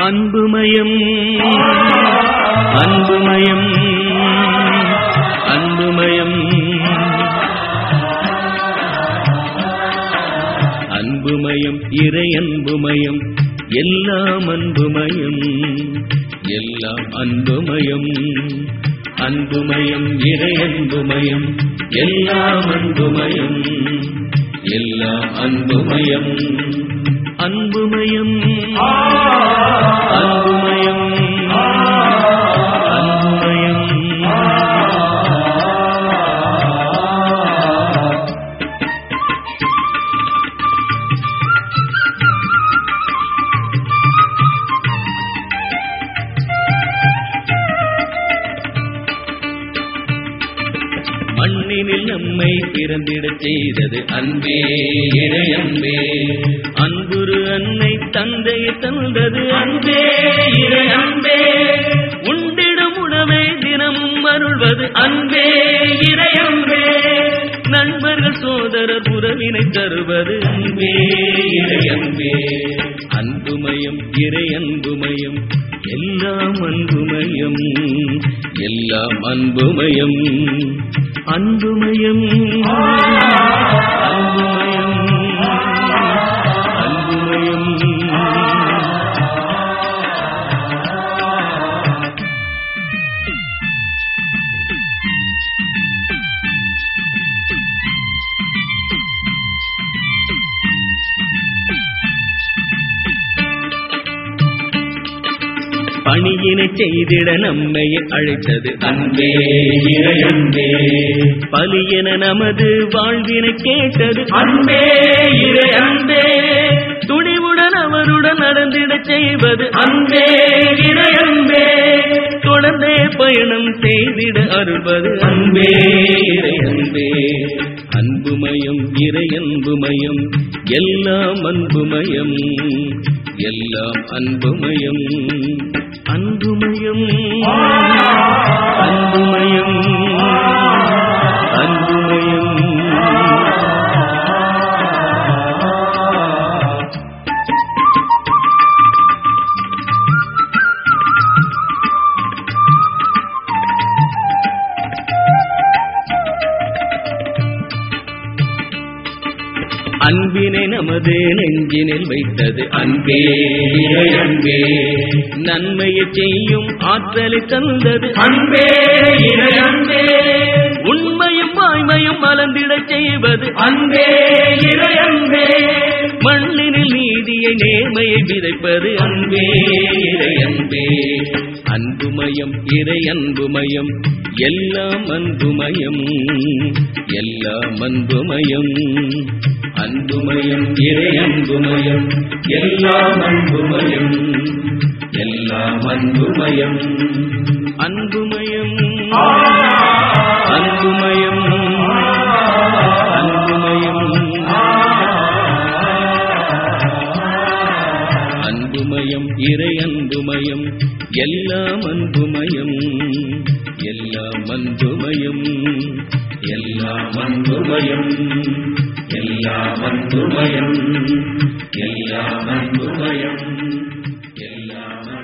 அன்புமயம் அன்புமயம் அன்புமயம் அன்புமயம் இறை அன்புமயம் எல்லாம் அன்புமயம் எல்லாம் அன்புமயம் அன்புமயம் இறை அன்புமயம் எல்லாம் அன்புமயம் எல்லாம் அன்புமயம் அன்புமயம் அன்புமயம் அன்புமயம் மண்ணினில் நம்மை பிறந்திடச் செய்தது அன்பே இறை அன்பே அன்புரு அன்னை தந்தையை தந்தது அன்பே இறை அன்பே உண்டிடும் உணவை தினமும் அருள்வது அன்பே இறை அன்பே நண்பர்கள் சோதரர் உறவினை தருவது அன்பே இறை அன்பே அன்புமயம் இறை அன்புமயம் எல்லாம் அன்புமயம் எல்லாம் அன்புமயம் அன்புமயம் அன்புமயம் அன்புமயம் பணியினை செய்திட நம்மை அழைத்தது அன்பே இறையன்பே பலியென நமது வாழ்வினை கேட்டது அன்பே இறையன்பே துணிவுடன் அவருடன் நடந்திடச் செய்வது அன்பே இறையன்பே தொடர்ந்தே பயணம் செய்திட அருள்வது அன்பே இறையன்பே அன்புமயம் இறையன்புமயம் எல்லாம் அன்புமயம் எல்லாம் அன்புமயம் அன்புமயம் அன்புமயம் அன்புமயம் அன்பினை நமது நெஞ்சினில் வைத்தது அன்பே இறை அன்பே நன்மையை செய்யும் ஆற்றலை தந்தது அன்பே இறை அன்பே உண்மையும் வாய்மையும் மலர்ந்திடச் செய்வது அன்பே இறை அன்பே மண்ணினில் நீதியை நேர்மையை விதைப்பது அன்பே இறை அன்பே அன்புமயம் இறை அன்புமயம் எல்லாம் அன்புமயம் எல்லாம் அன்புமயம் அன்புமயம் இறை அன்புமயம் எல்லாம் அன்புமயம் எல்லாம் அன்புமயம் அன்புமயம் அன்புமயம் அன்புமயம் அன்புமயம் இறை அன்புமயம் எல்லாம் அன்புமயம் எல்லாம் அன்புமயம் எல்லாம் அன்புமயம் எல்லாம் அன்புமயம் எல்லாம் அன்புமயம் எல்லாம்